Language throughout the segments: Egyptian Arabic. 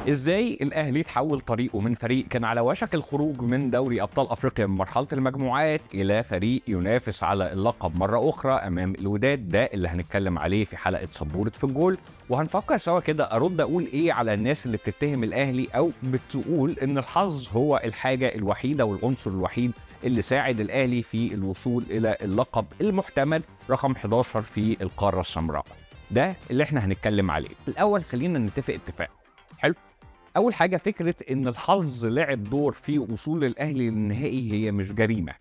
ازاي الاهلي تحول طريقه من فريق كان على وشك الخروج من دوري ابطال افريقيا من مرحله المجموعات الى فريق ينافس على اللقب مره اخرى امام الوداد ده اللي هنتكلم عليه في حلقه سبوره في الجول وهنفكر سوا كده ارد اقول ايه على الناس اللي بتتهم الاهلي او بتقول ان الحظ هو الحاجه الوحيده والعنصر الوحيد اللي ساعد الاهلي في الوصول الى اللقب المحتمل رقم 11 في القاره السمراء ده اللي احنا هنتكلم عليه الاول خلينا نتفق اتفاق حلو اول حاجه فكره ان الحظ لعب دور في وصول الاهلي للنهائي هي مش جريمه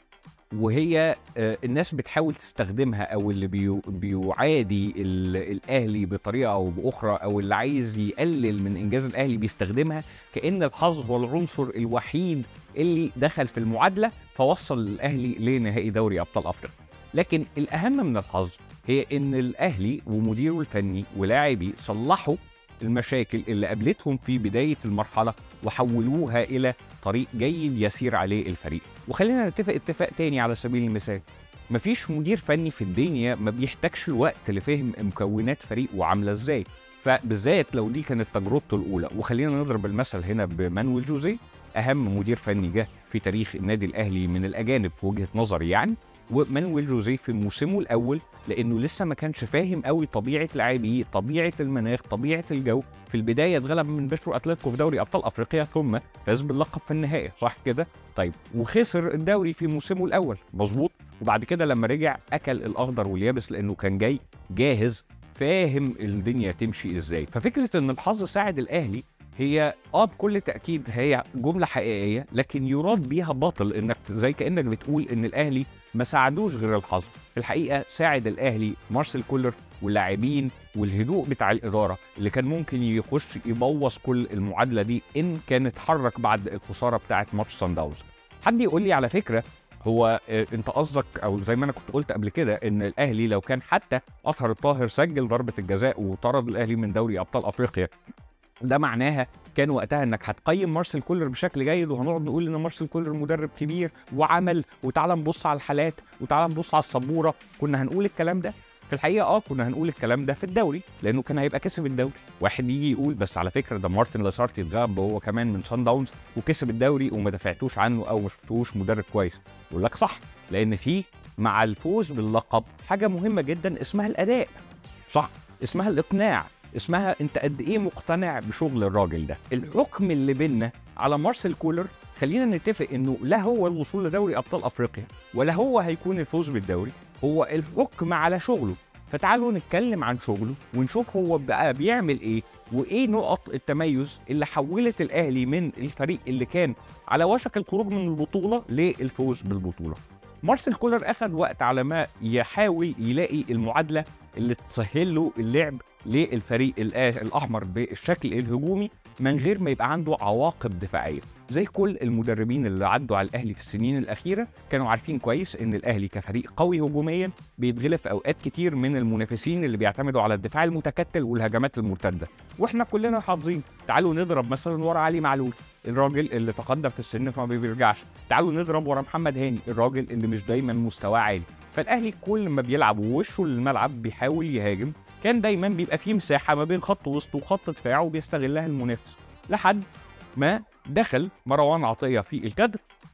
وهي آه، الناس بتحاول تستخدمها او اللي بيو بيعادي ال- الاهلي بطريقه او باخرى او اللي عايز يقلل من انجاز الاهلي بيستخدمها كان الحظ هو العنصر الوحيد اللي دخل في المعادله فوصل الاهلي لنهائي دوري ابطال افريقيا لكن الاهم من الحظ هي ان الاهلي ومديره الفني ولاعبي صلحوا المشاكل اللي قابلتهم في بدايه المرحله وحولوها الى طريق جيد يسير عليه الفريق وخلينا نتفق اتفاق تاني على سبيل المثال مفيش مدير فني في الدنيا ما بيحتاجش الوقت لفهم مكونات فريقه عامله ازاي فبالذات لو دي كانت تجربته الاولى وخلينا نضرب المثل هنا بمانويل جوزيه اهم مدير فني جه في تاريخ النادي الاهلي من الاجانب في وجهه نظري يعني ومانويل جوزيه في موسمه الاول لانه لسه ما كانش فاهم قوي طبيعه لاعبيه طبيعه المناخ طبيعه الجو في البدايه اتغلب من بيترو اتلتيكو في دوري ابطال افريقيا ثم فاز باللقب في النهايه صح كده طيب وخسر الدوري في موسمه الاول مظبوط وبعد كده لما رجع اكل الاخضر واليابس لانه كان جاي جاهز فاهم الدنيا تمشي ازاي ففكره ان الحظ ساعد الاهلي هي اه بكل تاكيد هي جمله حقيقيه لكن يراد بيها باطل انك زي كانك بتقول ان الاهلي ما ساعدوش غير الحظ في الحقيقه ساعد الاهلي مارسيل كولر واللاعبين والهدوء بتاع الاداره اللي كان ممكن يخش يبوظ كل المعادله دي ان كان اتحرك بعد الخساره بتاعه ماتش سان داونز حد يقول لي على فكره هو آه، انت قصدك او زي ما انا كنت قلت قبل كده ان الاهلي لو كان حتى اطهر الطاهر سجل ضربه الجزاء وطرد الاهلي من دوري ابطال افريقيا ده معناها كان وقتها انك هتقيم مارسيل كولر بشكل جيد وهنقعد نقول ان مارسيل كولر مدرب كبير وعمل وتعالى نبص على الحالات وتعالى نبص على السبوره كنا هنقول الكلام ده في الحقيقه اه كنا هنقول الكلام ده في الدوري لانه كان هيبقى كسب الدوري واحد يجي يقول بس على فكره ده مارتن لاسارتي اتغاب هو كمان من سان داونز وكسب الدوري وما دفعتوش عنه او ما شفتوش مدرب كويس يقول لك صح لان في مع الفوز باللقب حاجه مهمه جدا اسمها الاداء صح اسمها الاقناع اسمها انت قد ايه مقتنع بشغل الراجل ده الحكم اللي بينا على مارسيل كولر خلينا نتفق انه لا هو الوصول لدوري ابطال افريقيا ولا هو هيكون الفوز بالدوري هو الحكم على شغله فتعالوا نتكلم عن شغله ونشوف هو بقى بيعمل ايه وايه نقط التميز اللي حولت الاهلي من الفريق اللي كان على وشك الخروج من البطوله للفوز بالبطوله مارسيل كولر اخذ وقت على ما يحاول يلاقي المعادله اللي تسهل له اللعب للفريق الآ- الاحمر بالشكل الهجومي من غير ما يبقى عنده عواقب دفاعيه زي كل المدربين اللي عدوا على الاهلي في السنين الاخيره كانوا عارفين كويس ان الاهلي كفريق قوي هجوميا بيتغلب في اوقات كتير من المنافسين اللي بيعتمدوا على الدفاع المتكتل والهجمات المرتده واحنا كلنا حافظين تعالوا نضرب مثلا ورا علي معلول الراجل اللي تقدم في السن فما بيرجعش تعالوا نضرب ورا محمد هاني الراجل اللي مش دايما مستواه عالي فالاهلي كل ما بيلعب ووشه للملعب بيحاول يهاجم كان دايما بيبقى فيه مساحه ما بين خط وسط وخط دفاع وبيستغلها المنافس لحد ما دخل مروان عطيه في الكادر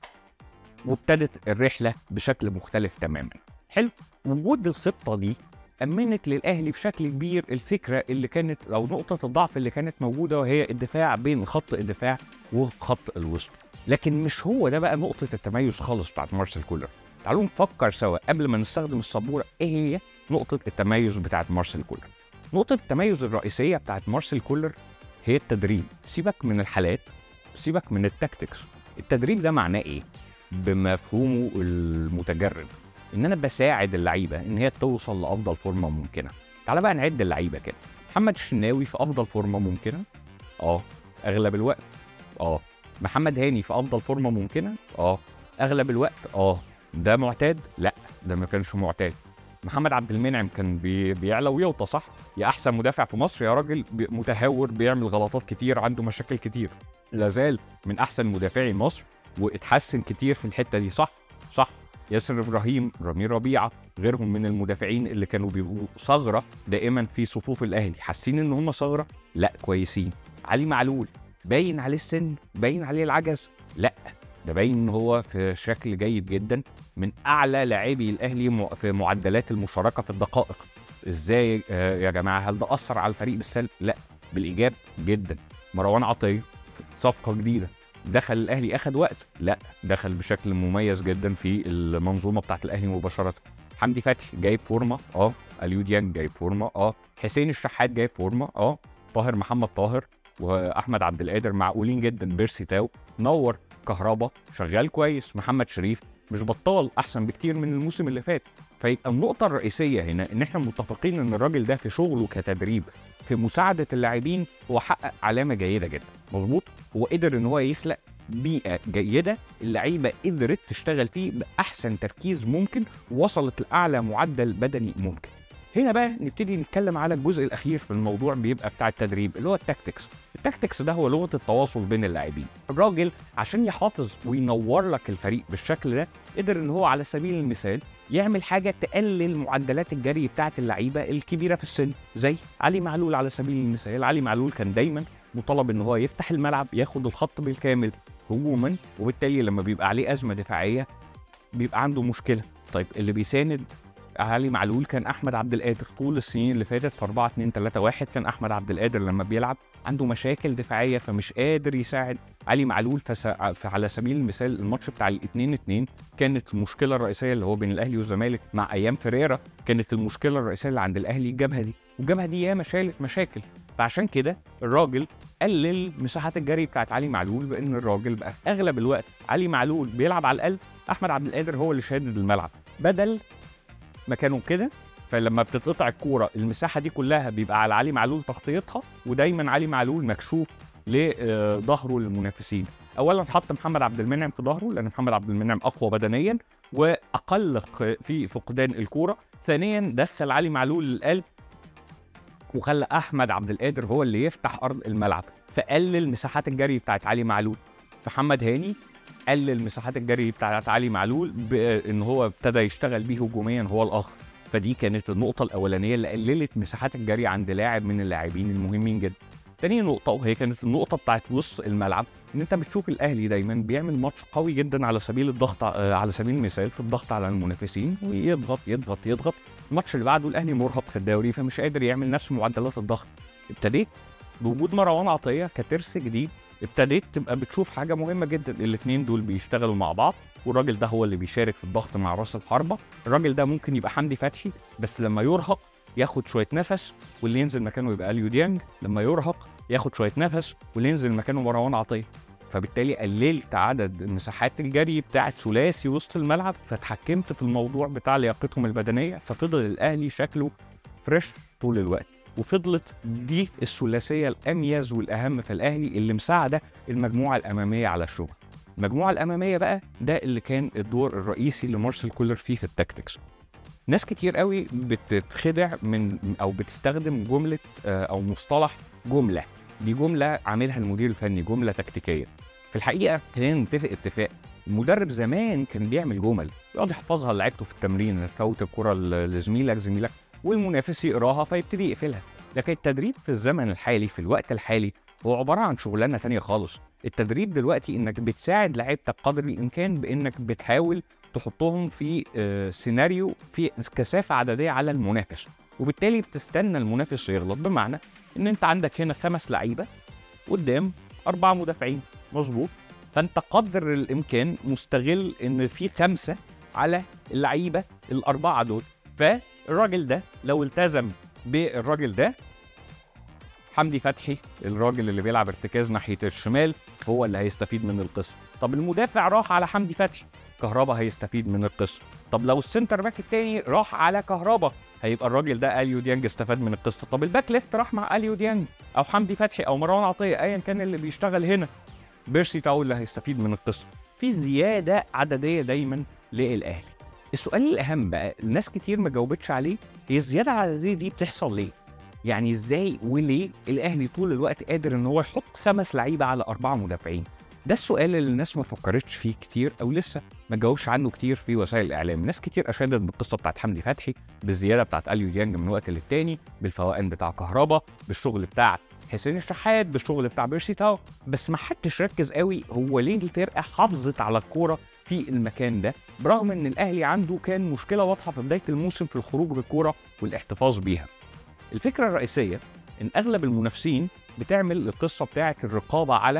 وابتدت الرحله بشكل مختلف تماما حلو وجود الخطه دي امنت للاهلي بشكل كبير الفكره اللي كانت او نقطه الضعف اللي كانت موجوده وهي الدفاع بين خط الدفاع وخط الوسط لكن مش هو ده بقى نقطه التميز خالص بتاعت مارسيل كولر تعالوا نفكر سوا قبل ما نستخدم السبوره ايه هي نقطه التميز بتاعت مارسيل كولر نقطه التميز الرئيسيه بتاعت مارسيل كولر هي التدريب سيبك من الحالات سيبك من التكتكس التدريب ده معناه ايه بمفهومه المتجرد ان انا بساعد اللعيبه ان هي توصل لافضل فورمه ممكنه تعال بقى نعد اللعيبه كده محمد الشناوي في افضل فورمه ممكنه اه اغلب الوقت اه محمد هاني في افضل فورمه ممكنه اه اغلب الوقت اه ده معتاد لا ده ما كانش معتاد محمد عبد المنعم كان بي بيعلى ويوطى صح يا احسن مدافع في مصر يا راجل بي- متهور بيعمل غلطات كتير عنده مشاكل كتير لازال من احسن مدافعي مصر واتحسن كتير في الحته دي صح صح ياسر ابراهيم رامي ربيعه غيرهم من المدافعين اللي كانوا بيبقوا ثغره دائما في صفوف الاهلي حاسين ان هم ثغره لا كويسين علي معلول باين عليه السن باين عليه العجز لا ده باين ان هو في شكل جيد جدا من اعلى لاعبي الاهلي مع- في معدلات المشاركه في الدقائق ازاي آه، يا جماعه هل ده اثر على الفريق بالسلب لا بالايجاب جدا مروان عطيه صفقه جديده دخل الاهلي اخد وقت لا دخل بشكل مميز جدا في المنظومه بتاعت الاهلي مباشره حمدي فتحي جايب فورمه اه اليو ديانج جايب فورمه اه حسين الشحات جايب فورمه اه طاهر محمد طاهر واحمد عبد القادر معقولين جدا بيرسي تاو نور كهربا شغال كويس محمد شريف مش بطال احسن بكتير من الموسم اللي فات فيبقى النقطة الرئيسية هنا إن إحنا متفقين إن الراجل ده في شغله كتدريب في مساعدة اللاعبين هو حقق علامة جيدة جدا، مظبوط؟ هو قدر إن هو يخلق بيئة جيدة اللعيبة قدرت تشتغل فيه بأحسن تركيز ممكن وصلت لأعلى معدل بدني ممكن. هنا بقى نبتدي نتكلم على الجزء الأخير في الموضوع بيبقى بتاع التدريب اللي هو التاكتكس. التاكتكس ده هو لغة التواصل بين اللاعبين. الراجل عشان يحافظ وينور لك الفريق بالشكل ده قدر إن هو على سبيل المثال يعمل حاجه تقلل معدلات الجري بتاعه اللعيبه الكبيره في السن زي علي معلول على سبيل المثال علي معلول كان دايما مطالب ان هو يفتح الملعب ياخد الخط بالكامل هجوما وبالتالي لما بيبقى عليه ازمه دفاعيه بيبقى عنده مشكله طيب اللي بيساند علي معلول كان احمد عبد القادر طول السنين اللي فاتت في 4 2 3 1 كان احمد عبد القادر لما بيلعب عنده مشاكل دفاعيه فمش قادر يساعد علي معلول فس... فعلى سبيل المثال الماتش بتاع ال 2 2 كانت المشكله الرئيسيه اللي هو بين الاهلي والزمالك مع ايام فيريرا كانت المشكله الرئيسيه اللي عند الاهلي الجبهه دي والجبهه دي ياما شالت مشاكل فعشان كده الراجل قلل مساحات الجري بتاعت علي معلول بان الراجل بقى في اغلب الوقت علي معلول بيلعب على القلب احمد عبد القادر هو اللي شادد الملعب بدل ما كانوا كده فلما بتتقطع الكوره المساحه دي كلها بيبقى على علي معلول تغطيتها ودايما علي معلول مكشوف لظهره للمنافسين اولا حط محمد عبد المنعم في ظهره لان محمد عبد المنعم اقوى بدنيا واقل في فقدان الكوره ثانيا دخل علي معلول للقلب وخلى احمد عبد القادر هو اللي يفتح ارض الملعب فقلل مساحات الجري بتاعت علي معلول محمد هاني قلل مساحات الجري بتاعت علي معلول بان هو ابتدى يشتغل بيه هجوميا هو الاخر فدي كانت النقطة الأولانية اللي قللت مساحات الجري عند لاعب من اللاعبين المهمين جدا. تاني نقطة وهي كانت النقطة بتاعت وسط الملعب إن أنت بتشوف الأهلي دايما بيعمل ماتش قوي جدا على سبيل الضغط آه، على سبيل المثال في الضغط على المنافسين ويضغط يضغط يضغط الماتش اللي بعده الأهلي مرهق في الدوري فمش قادر يعمل نفس معدلات الضغط. ابتديت بوجود مروان عطية كترس جديد ابتديت تبقى بتشوف حاجة مهمة جدا الاثنين دول بيشتغلوا مع بعض والراجل ده هو اللي بيشارك في الضغط مع راس الحربة الراجل ده ممكن يبقى حمدي فتحي بس لما يرهق ياخد شويه نفس واللي ينزل مكانه يبقى اليو ديانج لما يرهق ياخد شويه نفس واللي ينزل مكانه مروان عطيه فبالتالي قللت عدد مساحات الجري بتاعت ثلاثي وسط الملعب فاتحكمت في الموضوع بتاع لياقتهم البدنيه ففضل الاهلي شكله فريش طول الوقت وفضلت دي الثلاثيه الاميز والاهم في الاهلي اللي مساعده المجموعه الاماميه على الشغل المجموعه الاماميه بقى ده اللي كان الدور الرئيسي لمارسيل كولر فيه في التكتكس ناس كتير قوي بتتخدع من او بتستخدم جمله آه، او مصطلح جمله دي جمله عاملها المدير الفني جمله تكتيكيه في الحقيقه خلينا نتفق اتفاق المدرب زمان كان بيعمل جمل يقعد يحفظها لعيبته في التمرين تفوت الكره ل- لزميلك زميلك والمنافس يقراها فيبتدي يقفلها لكن التدريب في الزمن الحالي في الوقت الحالي هو عباره عن شغلانه تانية خالص التدريب دلوقتي انك بتساعد لعيبتك قدر الامكان بانك بتحاول تحطهم في آه، سيناريو في كثافه عدديه على المنافس وبالتالي بتستنى المنافس يغلط بمعنى ان انت عندك هنا خمس لعيبه قدام اربعه مدافعين مظبوط فانت قدر الامكان مستغل ان في خمسه على اللعيبه الاربعه دول فالراجل ده لو التزم بالراجل ده حمدي فتحي الراجل اللي بيلعب ارتكاز ناحيه الشمال هو اللي هيستفيد من القصه طب المدافع راح على حمدي فتحي كهربا هيستفيد من القصه طب لو السنتر باك التاني راح على كهربا هيبقى الراجل ده اليو ديانج استفاد من القصه طب الباك ليفت راح مع اليو ديانج او حمدي فتحي او مروان عطيه ايا كان اللي بيشتغل هنا بيرسي تاو اللي هيستفيد من القصه في زياده عدديه دايما للاهلي السؤال الاهم بقى الناس كتير ما جاوبتش عليه هي الزياده العدديه دي بتحصل ليه يعني ازاي وليه الاهلي طول الوقت قادر ان هو يحط خمس لعيبه على اربعه مدافعين ده السؤال اللي الناس ما فكرتش فيه كتير او لسه ما جاوبش عنه كتير في وسائل الاعلام ناس كتير اشادت بالقصه بتاعت حمدي فتحي بالزياده بتاعت اليو ديانج من وقت للتاني بالفوقان بتاع كهربا بالشغل بتاع حسين الشحات بالشغل بتاع بيرسي تاو بس ما حدش ركز قوي هو ليه الفرقه حافظت على الكوره في المكان ده برغم ان الاهلي عنده كان مشكله واضحه في بدايه الموسم في الخروج بالكوره والاحتفاظ بيها الفكره الرئيسيه ان اغلب المنافسين بتعمل القصه بتاعه الرقابه على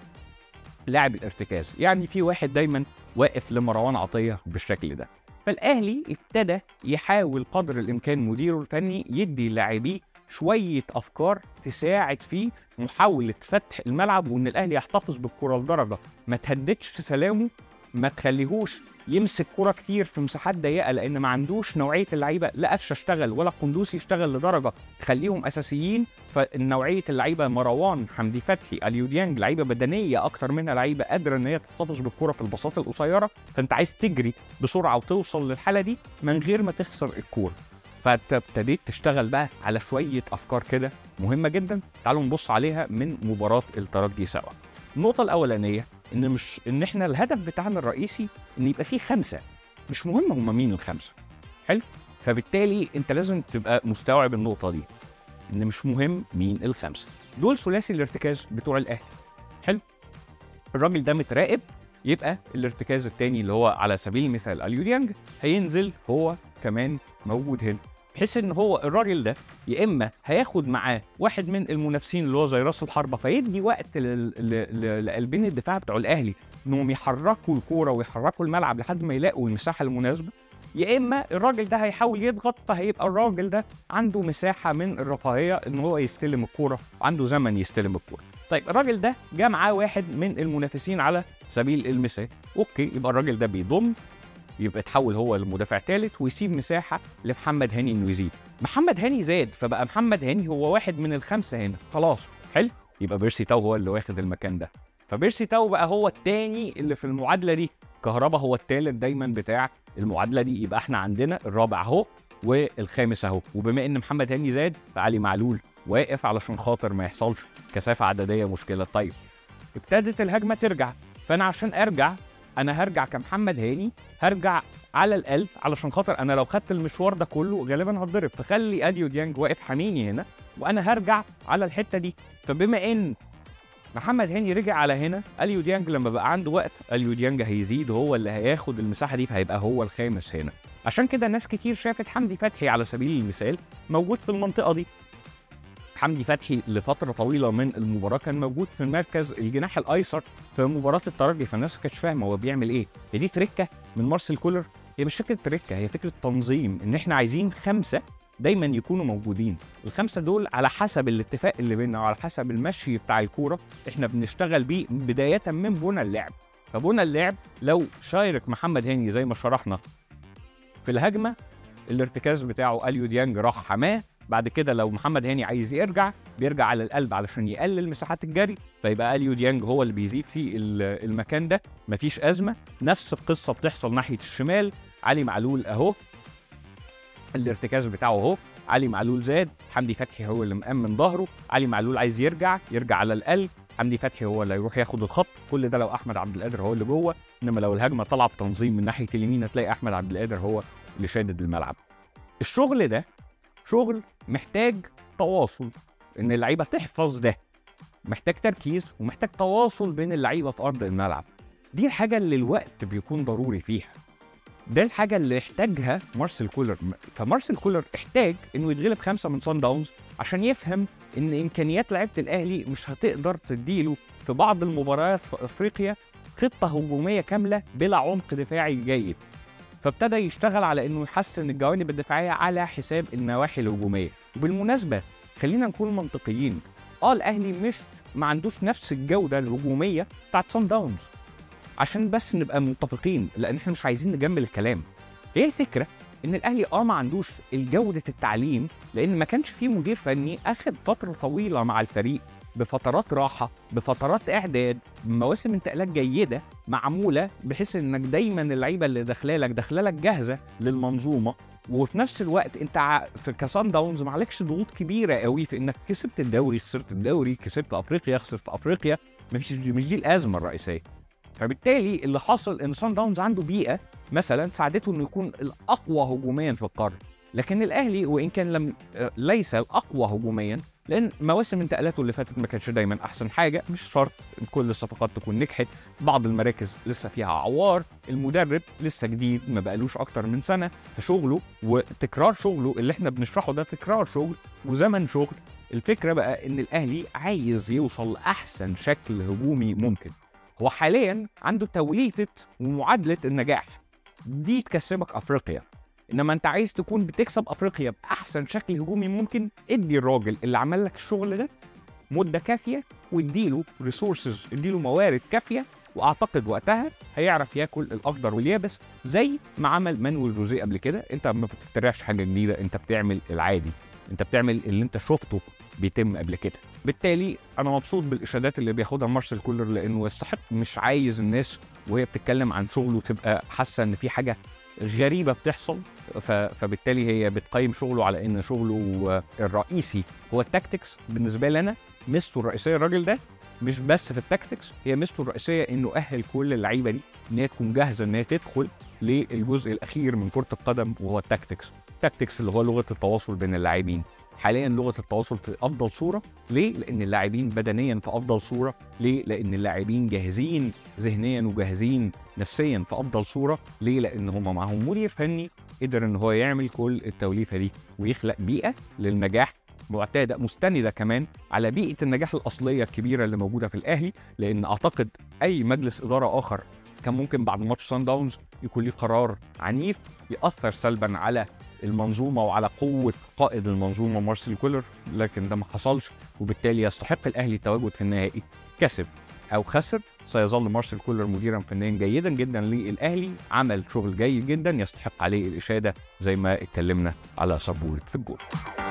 لاعب الارتكاز يعني في واحد دايما واقف لمروان عطيه بالشكل ده فالاهلي ابتدى يحاول قدر الامكان مديره الفني يدي لاعبيه شويه افكار تساعد في محاوله فتح الملعب وان الاهلي يحتفظ بالكره لدرجه ما تهددش سلامه ما تخليهوش يمسك كرة كتير في مساحات ضيقة لأن ما عندوش نوعية اللعيبة لا قفشة اشتغل ولا قندوسي اشتغل لدرجة تخليهم أساسيين فنوعية اللعيبة مروان حمدي فتحي اليو ديانج لعيبة بدنية أكتر منها لعيبة قادرة إن هي تحتفظ بالكرة في البساط القصيرة فأنت عايز تجري بسرعة وتوصل للحالة دي من غير ما تخسر الكورة فابتديت تشتغل بقى على شوية أفكار كده مهمة جدا تعالوا نبص عليها من مباراة الترجي سوا النقطة الأولانية إن مش إن إحنا الهدف بتاعنا الرئيسي إن يبقى فيه خمسة مش مهم هما مين الخمسة حلو فبالتالي أنت لازم تبقى مستوعب النقطة دي إن مش مهم مين الخمسة دول ثلاثي الارتكاز بتوع الأهلي حلو الراجل ده متراقب يبقى الارتكاز التاني اللي هو على سبيل المثال اليوديانج هينزل هو كمان موجود هنا بحيث ان هو الراجل ده يا اما هياخد معاه واحد من المنافسين اللي هو زي راس الحربه فيدي وقت لقلبين الدفاع بتوع الاهلي انهم يحركوا الكوره ويحركوا الملعب لحد ما يلاقوا المساحه المناسبه يا اما الراجل ده هيحاول يضغط فهيبقى الراجل ده عنده مساحه من الرفاهيه ان هو يستلم الكوره وعنده زمن يستلم الكوره طيب الراجل ده جه معاه واحد من المنافسين على سبيل المثال اوكي يبقى الراجل ده بيضم يبقى يتحول هو لمدافع ثالث ويسيب مساحه لمحمد هاني انه يزيد محمد هاني زاد فبقى محمد هاني هو واحد من الخمسه هنا خلاص حلو يبقى بيرسي تاو هو اللي واخد المكان ده فبيرسي تاو بقى هو الثاني اللي في المعادله دي كهربا هو الثالث دايما بتاع المعادله دي يبقى احنا عندنا الرابع اهو والخامس اهو وبما ان محمد هاني زاد فعلي معلول واقف علشان خاطر ما يحصلش كثافه عدديه مشكله طيب ابتدت الهجمه ترجع فانا عشان ارجع انا هرجع كمحمد هاني هرجع على القلب علشان خاطر انا لو خدت المشوار ده كله غالبا هتضرب فخلي اديو ديانج واقف حميني هنا وانا هرجع على الحته دي فبما ان محمد هاني رجع على هنا اليو ديانج لما بقى عنده وقت اليو ديانج هيزيد هو اللي هياخد المساحه دي فهيبقى هو الخامس هنا عشان كده ناس كتير شافت حمدي فتحي على سبيل المثال موجود في المنطقه دي حمدي فتحي لفتره طويله من المباراه كان موجود في مركز الجناح الايسر في مباراه الترجي فالناس ما كانتش فاهمه هو بيعمل ايه هي دي تركه من مارسيل كولر هي مش فكره تركه هي فكره تنظيم ان احنا عايزين خمسه دايما يكونوا موجودين الخمسه دول على حسب الاتفاق اللي بيننا وعلى حسب المشي بتاع الكوره احنا بنشتغل بيه بدايه من بنى اللعب فبنى اللعب لو شارك محمد هاني زي ما شرحنا في الهجمه الارتكاز بتاعه اليو ديانج راح حماه بعد كده لو محمد هاني عايز يرجع بيرجع على القلب علشان يقلل مساحات الجري فيبقى اليو ديانج هو اللي بيزيد في المكان ده مفيش ازمه نفس القصه بتحصل ناحيه الشمال علي معلول اهو الارتكاز بتاعه اهو علي معلول زاد حمدي فتحي هو اللي مأمن ظهره علي معلول عايز يرجع يرجع على القلب حمدي فتحي هو اللي يروح ياخد الخط كل ده لو احمد عبد القادر هو اللي جوه انما لو الهجمه طالعه بتنظيم من ناحيه اليمين هتلاقي احمد عبد القادر هو اللي شادد الملعب الشغل ده شغل محتاج تواصل ان اللعيبه تحفظ ده محتاج تركيز ومحتاج تواصل بين اللعيبه في ارض الملعب دي الحاجه اللي الوقت بيكون ضروري فيها ده الحاجه اللي احتاجها مارسيل كولر فمارسيل كولر احتاج انه يتغلب خمسه من سان داونز عشان يفهم ان امكانيات لعيبه الاهلي مش هتقدر تديله في بعض المباريات في افريقيا خطه هجوميه كامله بلا عمق دفاعي جيد فابتدى يشتغل على انه يحسن الجوانب الدفاعيه على حساب النواحي الهجوميه وبالمناسبه خلينا نكون منطقيين اه الاهلي مش ما عندوش نفس الجوده الهجوميه بتاعت سان داونز عشان بس نبقى متفقين لان احنا مش عايزين نجمل الكلام هي الفكره ان الاهلي اه ما عندوش الجوده التعليم لان ما كانش فيه مدير فني اخد فتره طويله مع الفريق بفترات راحه بفترات اعداد بمواسم انتقالات جيده معموله بحيث انك دايما اللعيبه اللي داخله لك داخله لك جاهزه للمنظومه وفي نفس الوقت انت في كسان داونز ما عليكش ضغوط كبيره قوي في انك كسبت الدوري خسرت الدوري كسبت افريقيا خسرت افريقيا مش مش دي الازمه الرئيسيه فبالتالي اللي حصل ان سان داونز عنده بيئه مثلا ساعدته انه يكون الاقوى هجوميا في القاره لكن الاهلي وان كان لم آه، ليس الاقوى هجوميا لان مواسم انتقالاته اللي فاتت ما كانتش دايما احسن حاجه مش شرط إن كل الصفقات تكون نجحت بعض المراكز لسه فيها عوار المدرب لسه جديد ما بقالوش اكتر من سنه فشغله وتكرار شغله اللي احنا بنشرحه ده تكرار شغل وزمن شغل الفكره بقى ان الاهلي عايز يوصل لاحسن شكل هجومي ممكن هو حاليا عنده توليفه ومعادله النجاح دي تكسبك افريقيا انما انت عايز تكون بتكسب افريقيا باحسن شكل هجومي ممكن ادي الراجل اللي عمل لك الشغل ده مده كافيه واديله ريسورسز اديله موارد كافيه واعتقد وقتها هيعرف ياكل الاخضر واليابس زي ما عمل مانويل جوزيه قبل كده انت ما بتخترعش حاجه جديده انت بتعمل العادي انت بتعمل اللي انت شفته بيتم قبل كده بالتالي انا مبسوط بالاشادات اللي بياخدها مارسيل كولر لانه يستحق مش عايز الناس وهي بتتكلم عن شغله تبقى حاسه ان في حاجه غريبه بتحصل ف... فبالتالي هي بتقيم شغله على ان شغله الرئيسي هو التاكتكس بالنسبه لي انا ميزته الرئيسيه الراجل ده مش بس في التاكتكس هي ميزته الرئيسيه انه اهل كل اللعيبه دي ان هي تكون جاهزه ان هي تدخل للجزء الاخير من كره القدم وهو التاكتكس التاكتكس اللي هو لغه التواصل بين اللاعبين حاليا لغه التواصل في افضل صوره ليه لان اللاعبين بدنيا في افضل صوره ليه لان اللاعبين جاهزين ذهنيا وجاهزين نفسيا في افضل صوره ليه لان هم معاهم مدير فني قدر ان هو يعمل كل التوليفه دي ويخلق بيئه للنجاح معتاده مستنده كمان على بيئه النجاح الاصليه الكبيره اللي موجوده في الاهلي لان اعتقد اي مجلس اداره اخر كان ممكن بعد ماتش سان داونز يكون ليه قرار عنيف ياثر سلبا على المنظومه وعلى قوه قائد المنظومه مارسيل كولر لكن ده ما حصلش وبالتالي يستحق الاهلي التواجد في النهائي كسب او خسر سيظل مارسيل كولر مديرا فنيا جيدا جدا للاهلي عمل شغل جيد جدا يستحق عليه الاشاده زي ما اتكلمنا على سبوره في الجول